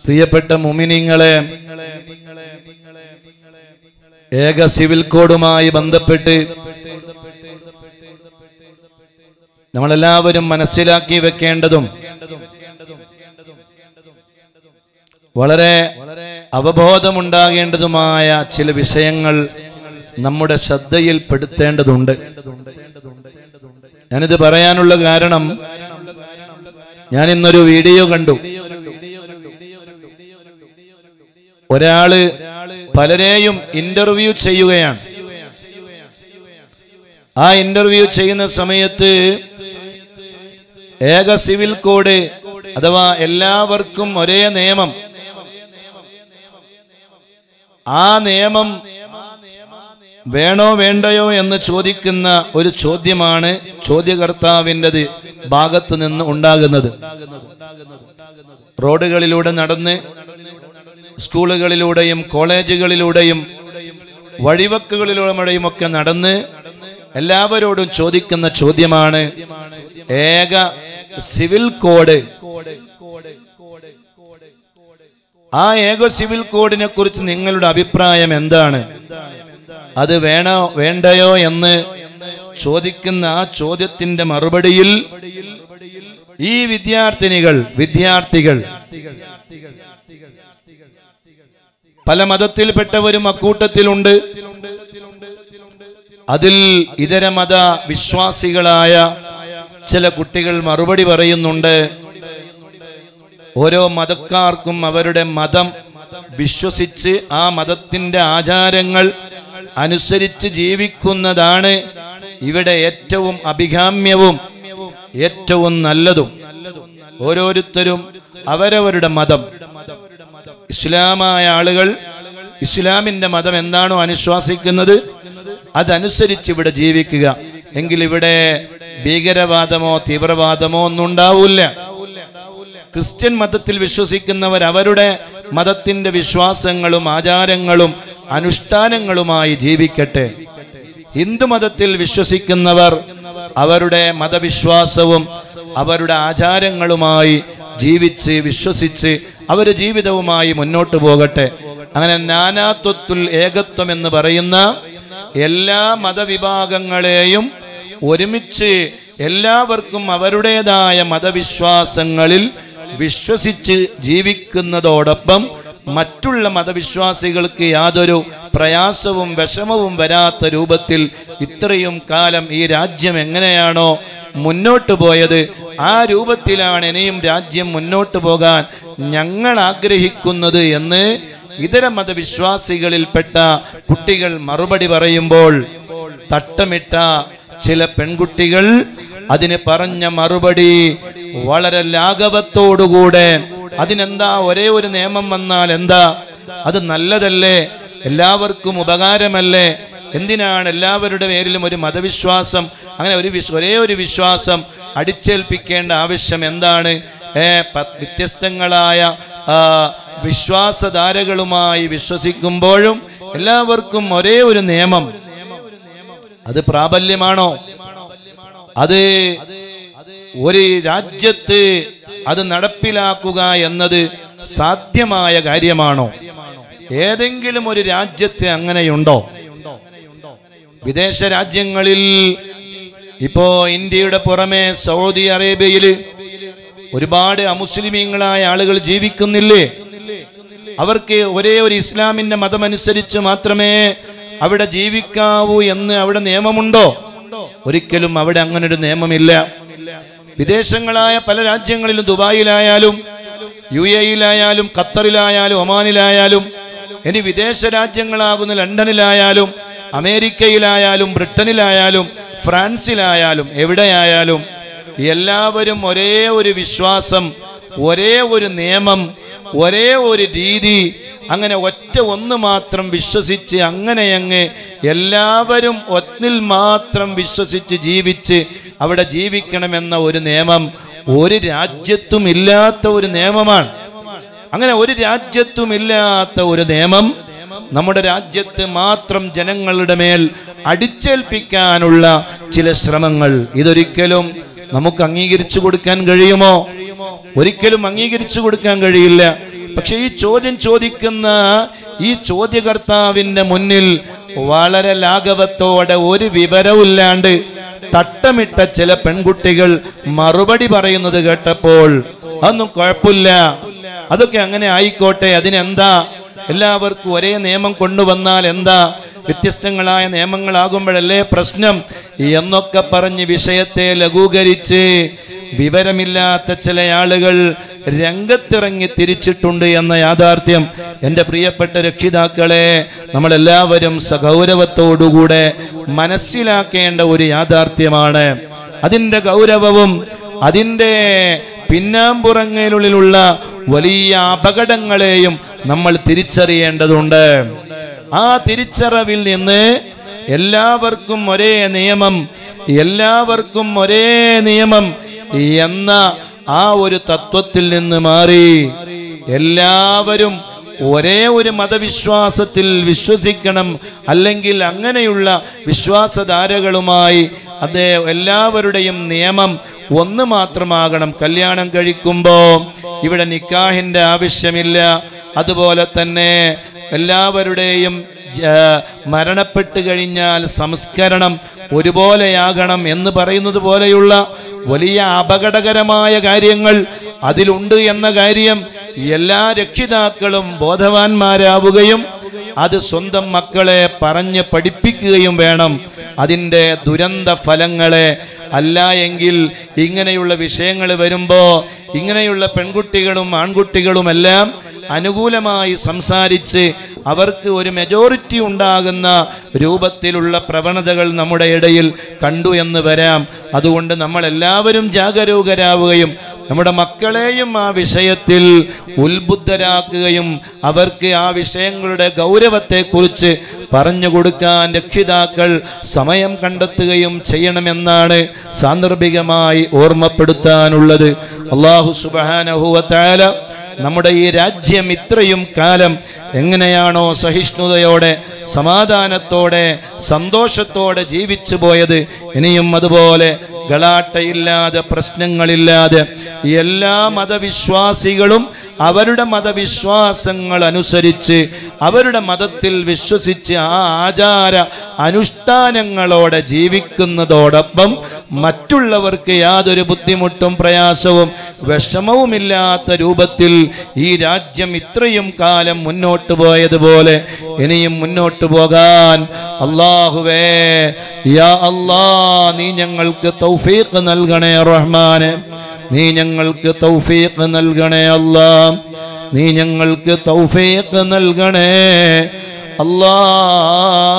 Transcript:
പ്രിയപ്പെട്ട മുമിനിങ്ങളെ ഏക സിവിൽ കോഡുമായി ബന്ധപ്പെട്ട് നമ്മളെല്ലാവരും മനസ്സിലാക്കി വെക്കേണ്ടതും വളരെ അവബോധമുണ്ടാകേണ്ടതുമായ ചില വിഷയങ്ങൾ നമ്മുടെ ശ്രദ്ധയിൽപ്പെടുത്തേണ്ടതുണ്ട് ഞാനിത് പറയാനുള്ള കാരണം ഞാൻ ഇന്നൊരു വീഡിയോ കണ്ടു ഒരാള് പലരെയും ഇന്റർവ്യൂ ചെയ്യുകയാണ് ആ ഇന്റർവ്യൂ ചെയ്യുന്ന സമയത്ത് ഏക സിവിൽ കോഡ് അഥവാ എല്ലാവർക്കും ഒരേ നിയമം ആ നിയമം വേണോ വേണ്ടയോ എന്ന് ചോദിക്കുന്ന ഒരു ചോദ്യമാണ് ചോദ്യകർത്താവിൻ്റെത് ഭാഗത്ത് നിന്ന് ഉണ്ടാകുന്നത് റോഡുകളിലൂടെ നടന്ന് സ്കൂളുകളിലൂടെയും കോളേജുകളിലൂടെയും വഴിവക്കുകളിലൂടെയും ഒക്കെ നടന്ന് എല്ലാവരോടും ചോദിക്കുന്ന ചോദ്യമാണ് ഏക സിവിൽ കോഡ് ആ ഏക സിവിൽ കോഡിനെ കുറിച്ച് നിങ്ങളുടെ അഭിപ്രായം എന്താണ് അത് വേണോ വേണ്ടയോ എന്ന് ചോദിക്കുന്ന ആ ചോദ്യത്തിന്റെ മറുപടിയിൽ ഈ വിദ്യാർത്ഥിനികൾ വിദ്യാർത്ഥികൾ പല മതത്തിൽപ്പെട്ടവരും അക്കൂട്ടത്തിലുണ്ട് അതിൽ ഇതര മത വിശ്വാസികളായ ചില കുട്ടികൾ മറുപടി പറയുന്നുണ്ട് ഓരോ മതക്കാർക്കും അവരുടെ മതം വിശ്വസിച്ച് ആ മതത്തിന്റെ ആചാരങ്ങൾ അനുസരിച്ച് ജീവിക്കുന്നതാണ് ഇവിടെ ഏറ്റവും അഭികാമ്യവും ഏറ്റവും നല്ലതും ഓരോരുത്തരും അവരവരുടെ മതം ഇസ്ലാമായ ആളുകൾ ഇസ്ലാമിന്റെ മതം എന്താണോ അനുശ്വാസിക്കുന്നത് അതനുസരിച്ച് ഇവിടെ ജീവിക്കുക എങ്കിൽ ഇവിടെ ഭീകരവാദമോ തീവ്രവാദമോ ഒന്നും ഉണ്ടാവില്ല ക്രിസ്ത്യൻ മതത്തിൽ വിശ്വസിക്കുന്നവർ അവരുടെ മതത്തിന്റെ വിശ്വാസങ്ങളും ആചാരങ്ങളും അനുഷ്ഠാനങ്ങളുമായി ജീവിക്കട്ടെ ഹിന്ദു മതത്തിൽ വിശ്വസിക്കുന്നവർ അവരുടെ മതവിശ്വാസവും അവരുടെ ആചാരങ്ങളുമായി ജീവിച്ച് വിശ്വസിച്ച് അവരുടെ ജീവിതവുമായി മുന്നോട്ട് പോകട്ടെ അങ്ങനെ നാനാത്വത്തുൽ ഏകത്വം എന്ന് പറയുന്ന എല്ലാ മതവിഭാഗങ്ങളെയും ഒരുമിച്ച് എല്ലാവർക്കും അവരുടേതായ മതവിശ്വാസങ്ങളിൽ വിശ്വസിച്ച് ജീവിക്കുന്നതോടൊപ്പം മറ്റുള്ള മതവിശ്വാസികൾക്ക് യാതൊരു പ്രയാസവും വിഷമവും വരാത്ത രൂപത്തിൽ ഇത്രയും കാലം ഈ രാജ്യം എങ്ങനെയാണോ മുന്നോട്ട് പോയത് ആ രൂപത്തിലാണ് ഇനിയും രാജ്യം മുന്നോട്ട് പോകാൻ ഞങ്ങൾ ആഗ്രഹിക്കുന്നത് എന്ന് ഇതര മതവിശ്വാസികളിൽപ്പെട്ട കുട്ടികൾ മറുപടി പറയുമ്പോൾ തട്ടമിട്ട ചില പെൺകുട്ടികൾ അതിന് പറഞ്ഞ മറുപടി വളരെ ലാഘവത്തോടുകൂടെ അതിനെന്താ ഒരേ ഒരു നിയമം വന്നാൽ എന്താ അത് നല്ലതല്ലേ എല്ലാവർക്കും ഉപകാരമല്ലേ എന്തിനാണ് എല്ലാവരുടെ പേരിലും ഒരു മതവിശ്വാസം അങ്ങനെ ഒരു വിശ്വ ഒരേ ഒരു വിശ്വാസം അടിച്ചേൽപ്പിക്കേണ്ട ആവശ്യം എന്താണ് ഏ പ- വ്യത്യസ്തങ്ങളായ ആ, വിശ്വാസധാരകളുമായി വിശ്വസിക്കുമ്പോഴും എല്ലാവർക്കും ഒരേ ഒരു നിയമം അത് പ്രാബല്യമാണോ അത് ഒരു രാജ്യത്ത് അത് നടപ്പിലാക്കുക എന്നത് സാധ്യമായ കാര്യമാണോ ഏതെങ്കിലും ഒരു രാജ്യത്ത് അങ്ങനെയുണ്ടോ വിദേശ രാജ്യങ്ങളിൽ ഇപ്പോ ഇന്ത്യയുടെ പുറമെ സൗദി അറേബ്യയിൽ ഒരുപാട് അമുസ്ലിമീങ്ങളായ ആളുകൾ ജീവിക്കുന്നില്ലേ അവർക്ക് ഒരേ ഒരു ഇസ്ലാമിന്റെ മതമനുസരിച്ച് മാത്രമേ അവിടെ ജീവിക്കാവൂ എന്ന് അവിടെ നിയമമുണ്ടോ ഒരിക്കലും അവിടെ അങ്ങനെ ഒരു നിയമമില്ല വിദേശങ്ങളായ പല രാജ്യങ്ങളിലും ദുബായിലായാലും യു എയിലായാലും ഖത്തറിലായാലും ഒമാനിലായാലും ഇനി വിദേശ രാജ്യങ്ങളാകുന്ന ലണ്ടനിലായാലും അമേരിക്കയിലായാലും ബ്രിട്ടനിലായാലും ഫ്രാൻസിലായാലും എവിടെയായാലും എല്ലാവരും ഒരേ ഒരു വിശ്വാസം ഒരേ ഒരു നിയമം ഒരേ ഒരു രീതി അങ്ങനെ ഒറ്റ ഒന്ന് മാത്രം വിശ്വസിച്ച് അങ്ങനെ അങ്ങ് എല്ലാവരും ഒന്നിൽ മാത്രം വിശ്വസിച്ച് ജീവിച്ച് അവിടെ ജീവിക്കണമെന്ന ഒരു നിയമം ഒരു രാജ്യത്തും ഇല്ലാത്ത ഒരു നിയമമാണ് അങ്ങനെ ഒരു രാജ്യത്തും ഇല്ലാത്ത ഒരു നിയമം നമ്മുടെ രാജ്യത്ത് മാത്രം ജനങ്ങളുടെ മേൽ അടിച്ചേൽപ്പിക്കാനുള്ള ചില ശ്രമങ്ങൾ ഇതൊരിക്കലും നമുക്ക് അംഗീകരിച്ചു കൊടുക്കാൻ കഴിയുമോ ഒരിക്കലും അംഗീകരിച്ചു കൊടുക്കാൻ കഴിയില്ല പക്ഷെ ഈ ചോദ്യം ചോദിക്കുന്ന ഈ ചോദ്യകർത്താവിന്റെ മുന്നിൽ വളരെ ലാഘവത്തോടെ ഒരു വിവരവുമില്ലാണ്ട് തട്ടമിട്ട ചില പെൺകുട്ടികൾ മറുപടി പറയുന്നത് കേട്ടപ്പോൾ അതൊന്നും കുഴപ്പമില്ല അതൊക്കെ അങ്ങനെ ആയിക്കോട്ടെ അതിനെന്താ എല്ലാവർക്കും ഒരേ നിയമം കൊണ്ടുവന്നാൽ എന്താ വ്യത്യസ്തങ്ങളായ നിയമങ്ങളാകുമ്പോഴല്ലേ പ്രശ്നം എന്നൊക്കെ പറഞ്ഞ് വിഷയത്തെ ലഘൂകരിച്ച് വിവരമില്ലാത്ത ചില ആളുകൾ രംഗത്തിറങ്ങി തിരിച്ചിട്ടുണ്ട് എന്ന യാഥാർത്ഥ്യം എൻ്റെ പ്രിയപ്പെട്ട രക്ഷിതാക്കളെ നമ്മളെല്ലാവരും സഗൗരവത്തോടുകൂടെ മനസ്സിലാക്കേണ്ട ഒരു യാഥാർത്ഥ്യമാണ് അതിൻ്റെ ഗൗരവവും അതിൻ്റെ പിന്നാമ്പുറങ്ങളിലുള്ള വലിയ അപകടങ്ങളെയും നമ്മൾ തിരിച്ചറിയേണ്ടതുണ്ട് ആ തിരിച്ചറിവിൽ നിന്ന് എല്ലാവർക്കും ഒരേ നിയമം എല്ലാവർക്കും ഒരേ നിയമം എന്ന ആ ഒരു തത്വത്തിൽ നിന്ന് മാറി എല്ലാവരും ഒരേ ഒരു മതവിശ്വാസത്തിൽ വിശ്വസിക്കണം അല്ലെങ്കിൽ അങ്ങനെയുള്ള വിശ്വാസധാരകളുമായി അതേ എല്ലാവരുടെയും നിയമം ഒന്ന് മാത്രമാകണം കല്യാണം കഴിക്കുമ്പോൾ ഇവിടെ നിക്കാഹിൻ്റെ ആവശ്യമില്ല അതുപോലെ തന്നെ എല്ലാവരുടെയും ജ- മരണപ്പെട്ട് കഴിഞ്ഞാൽ സംസ്കരണം ഒരുപോലെയാകണം എന്ന് പറയുന്നത് പോലെയുള്ള വലിയ അപകടകരമായ കാര്യങ്ങൾ അതിലുണ്ട് എന്ന കാര്യം എല്ലാ രക്ഷിതാക്കളും ബോധവാന്മാരാവുകയും അത് സ്വന്തം മക്കളെ പറഞ്ഞ് പഠിപ്പിക്കുകയും വേണം അതിൻ്റെ ദുരന്ത ഫലങ്ങളെ അല്ല എങ്കിൽ ഇങ്ങനെയുള്ള വിഷയങ്ങൾ വരുമ്പോൾ ഇങ്ങനെയുള്ള പെൺകുട്ടികളും ആൺകുട്ടികളുമെല്ലാം അനുകൂലമായി സംസാരിച്ച് അവർക്ക് ഒരു മെജോറിറ്റി ഉണ്ടാകുന്ന രൂപത്തിലുള്ള പ്രവണതകൾ നമ്മുടെ ഇടയിൽ കണ്ടു എന്ന് വരാം അതുകൊണ്ട് നമ്മൾ എല്ലാവരും ജാഗരൂകരാവുകയും നമ്മുടെ മക്കളെയും ആ വിഷയത്തിൽ ഉത്ബുദ്ധരാക്കുകയും അവർക്ക് ആ വിഷയങ്ങളുടെ ഗൗരവത്തെക്കുറിച്ച് പറഞ്ഞു കൊടുക്കാൻ രക്ഷിതാക്കൾ സമയം കണ്ടെത്തുകയും ചെയ്യണമെന്നാണ് സാന്ദർഭികമായി ഓർമ്മപ്പെടുത്താനുള്ളത് അള്ളാഹു സുബാനഹുവത്താല നമ്മുടെ ഈ രാജ്യം ഇത്രയും കാലം എങ്ങനെയാണോ സഹിഷ്ണുതയോടെ സമാധാനത്തോടെ സന്തോഷത്തോടെ ജീവിച്ചു പോയത് ഇനിയും അതുപോലെ ഗളാട്ടയില്ലാതെ പ്രശ്നങ്ങളില്ലാതെ എല്ലാ മതവിശ്വാസികളും അവരുടെ മതവിശ്വാസങ്ങൾ അനുസരിച്ച് അവരുടെ മതത്തിൽ വിശ്വസിച്ച് ആ ആചാര അനുഷ്ഠാനങ്ങളോടെ ജീവിക്കുന്നതോടൊപ്പം മറ്റുള്ളവർക്ക് യാതൊരു ബുദ്ധിമുട്ടും പ്രയാസവും വിഷമവുമില്ലാത്ത രൂപത്തിൽ ഈ രാജ്യം ഇത്രയും കാലം മുന്നോട്ട് പോയതുപോലെ ഇനിയും മുന്നോട്ട് പോകാൻ അള്ളാഹുവേ യാ അല്ലാ നീ ഞങ്ങൾക്ക് തൗഫീഖ് നൽകണേ റഹ്മാനെ നീ ഞങ്ങൾക്ക് തൗഫീഖ് നൽകണേ അല്ലാ നീ ഞങ്ങൾക്ക് തൗഫീഖ് നൽകണേ അല്ലാ